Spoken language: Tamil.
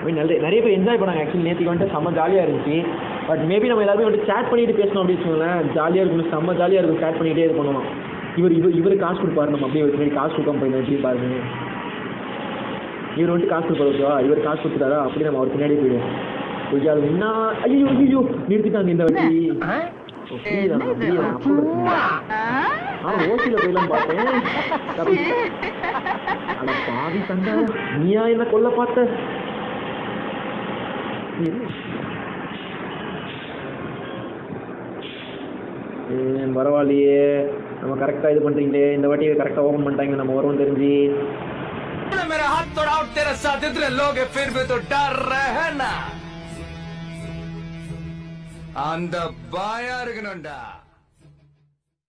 மீன் நிறைய நிறைய பேர் என்ஜாய் பண்ணாங்க ஆக்சுவலி நேற்றுக்கு வந்துட்டு செம்ம ஜாலியாக இருந்துச்சு பட் மேபி நம்ம எல்லாருமே வந்துட்டு சேட் பண்ணிட்டு பேசணும் அப்படின்னு வச்சுக்கோங்களேன் ஜாலியாக இருக்கும் செம்ம ஜாலியாக இருக்கும் சேட் பண்ணிகிட்டே இது பண்ணுவோம் இவர் இவர் இவர் காசு கொடுப்பாரு நம்ம அப்படியே பின்னாடி காசு கொடுக்காம போயிருந்தோம் எப்படி பாருங்க இவர் வந்துட்டு காசு கொடுப்பாரு ஓகேவா இவர் காசு கொடுத்துட்டாரா அப்படி நம்ம அவர் பின்னாடி போயிடுவோம் கொஞ்சம் அது என்ன ஐயோ ஐயோ நிறுத்திட்டாங்க இந்த வாட்டி ஓகே நான் அப்படியே நான் அப்போ ஆ ஓசியில் போயிடலாம் பார்த்தேன் தப்பி. அட பாவி தண்டா நீயா என்ன கொல்ல பார்த்த இரு. ஏன் பரவாயில்லையே நம்ம கரெக்டாக இது பண்ணுறீங்களே இந்த வாட்டி கரெக்டாக ஓப்பன் பண்ணிட்டாங்க நம்ம வருவோம் தெரிஞ்சு मेरा हाथ थोड़ा और तेरे साथ इतने लोग हैं फिर भी तो डर रहे हैं ना அந்த பாயா இருக்கணும்டா